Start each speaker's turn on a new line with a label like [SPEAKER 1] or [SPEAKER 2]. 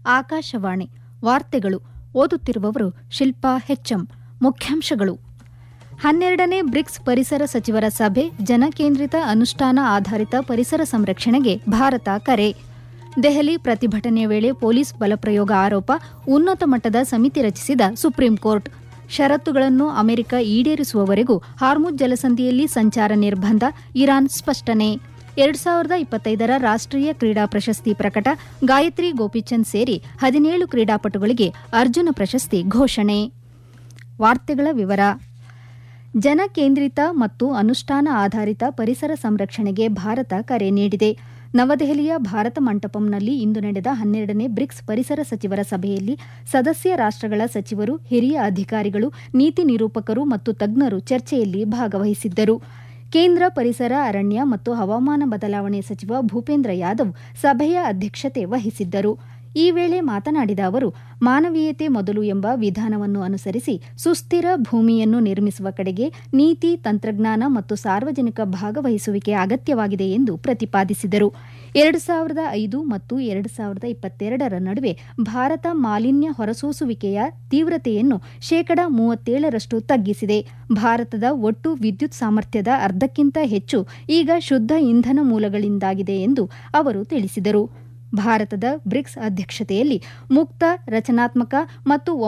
[SPEAKER 1] ಆಕಾಶವಾಣಿ ವಾರ್ತೆಗಳು ಓದುತ್ತಿರುವವರು ಶಿಲ್ಪಾ ಹೆಚ್ಎಂ ಮುಖ್ಯಾಂಶಗಳು ಹನ್ನೆರಡನೇ ಬ್ರಿಕ್ಸ್ ಪರಿಸರ ಸಚಿವರ ಸಭೆ ಜನಕೇಂದ್ರಿತ ಅನುಷ್ಠಾನ ಆಧಾರಿತ ಪರಿಸರ ಸಂರಕ್ಷಣೆಗೆ ಭಾರತ ಕರೆ ದೆಹಲಿ ಪ್ರತಿಭಟನೆ ವೇಳೆ ಪೊಲೀಸ್ ಬಲಪ್ರಯೋಗ ಆರೋಪ ಉನ್ನತ ಮಟ್ಟದ ಸಮಿತಿ ರಚಿಸಿದ ಸುಪ್ರೀಂ ಕೋರ್ಟ್ ಷರತ್ತುಗಳನ್ನು ಅಮೆರಿಕ ಈಡೇರಿಸುವವರೆಗೂ ಹಾರ್ಮುಜ್ ಜಲಸಂಧಿಯಲ್ಲಿ ಸಂಚಾರ ನಿರ್ಬಂಧ ಇರಾನ್ ಸ್ಪಷ್ಟನೆ ಎರಡ್ ಸಾವಿರದ ಇಪ್ಪತ್ತೈದರ ರಾಷ್ಟ್ರೀಯ ಕ್ರೀಡಾ ಪ್ರಶಸ್ತಿ ಪ್ರಕಟ ಗಾಯತ್ರಿ ಗೋಪಿಚಂದ್ ಸೇರಿ ಹದಿನೇಳು ಕ್ರೀಡಾಪಟುಗಳಿಗೆ ಅರ್ಜುನ ಪ್ರಶಸ್ತಿ ಘೋಷಣೆ ವಾರ್ತೆಗಳ ವಿವರ ಜನಕೇಂದ್ರಿತ ಮತ್ತು ಅನುಷ್ಠಾನ ಆಧಾರಿತ ಪರಿಸರ ಸಂರಕ್ಷಣೆಗೆ ಭಾರತ ಕರೆ ನೀಡಿದೆ ನವದೆಹಲಿಯ ಭಾರತ ಮಂಟಪಂನಲ್ಲಿ ಇಂದು ನಡೆದ ಹನ್ನೆರಡನೇ ಬ್ರಿಕ್ಸ್ ಪರಿಸರ ಸಚಿವರ ಸಭೆಯಲ್ಲಿ ಸದಸ್ಯ ರಾಷ್ಟಗಳ ಸಚಿವರು ಹಿರಿಯ ಅಧಿಕಾರಿಗಳು ನೀತಿ ನಿರೂಪಕರು ಮತ್ತು ತಜ್ಞರು ಚರ್ಚೆಯಲ್ಲಿ ಭಾಗವಹಿಸಿದ್ದರು ಕೇಂದ್ರ ಪರಿಸರ ಅರಣ್ಯ ಮತ್ತು ಹವಾಮಾನ ಬದಲಾವಣೆ ಸಚಿವ ಭೂಪೇಂದ್ರ ಯಾದವ್ ಸಭೆಯ ಅಧ್ಯಕ್ಷತೆ ವಹಿಸಿದ್ದರು ಈ ವೇಳೆ ಮಾತನಾಡಿದ ಅವರು ಮಾನವೀಯತೆ ಮೊದಲು ಎಂಬ ವಿಧಾನವನ್ನು ಅನುಸರಿಸಿ ಸುಸ್ಥಿರ ಭೂಮಿಯನ್ನು ನಿರ್ಮಿಸುವ ಕಡೆಗೆ ನೀತಿ ತಂತ್ರಜ್ಞಾನ ಮತ್ತು ಸಾರ್ವಜನಿಕ ಭಾಗವಹಿಸುವಿಕೆ ಅಗತ್ಯವಾಗಿದೆ ಎಂದು ಪ್ರತಿಪಾದಿಸಿದರು ಎರಡು ಸಾವಿರದ ಐದು ಮತ್ತು ಎರಡು ಸಾವಿರದ ಇಪ್ಪತ್ತೆರಡರ ನಡುವೆ ಭಾರತ ಮಾಲಿನ್ಯ ಹೊರಸೂಸುವಿಕೆಯ ತೀವ್ರತೆಯನ್ನು ಶೇಕಡಾ ಮೂವತ್ತೇಳರಷ್ಟು ತಗ್ಗಿಸಿದೆ ಭಾರತದ ಒಟ್ಟು ವಿದ್ಯುತ್ ಸಾಮರ್ಥ್ಯದ ಅರ್ಧಕ್ಕಿಂತ ಹೆಚ್ಚು ಈಗ ಶುದ್ಧ ಇಂಧನ ಮೂಲಗಳಿಂದಾಗಿದೆ ಎಂದು ಅವರು ತಿಳಿಸಿದರು ಭಾರತದ ಬ್ರಿಕ್ಸ್ ಅಧ್ಯಕ್ಷತೆಯಲ್ಲಿ ಮುಕ್ತ ರಚನಾತ್ಮಕ ಮತ್ತು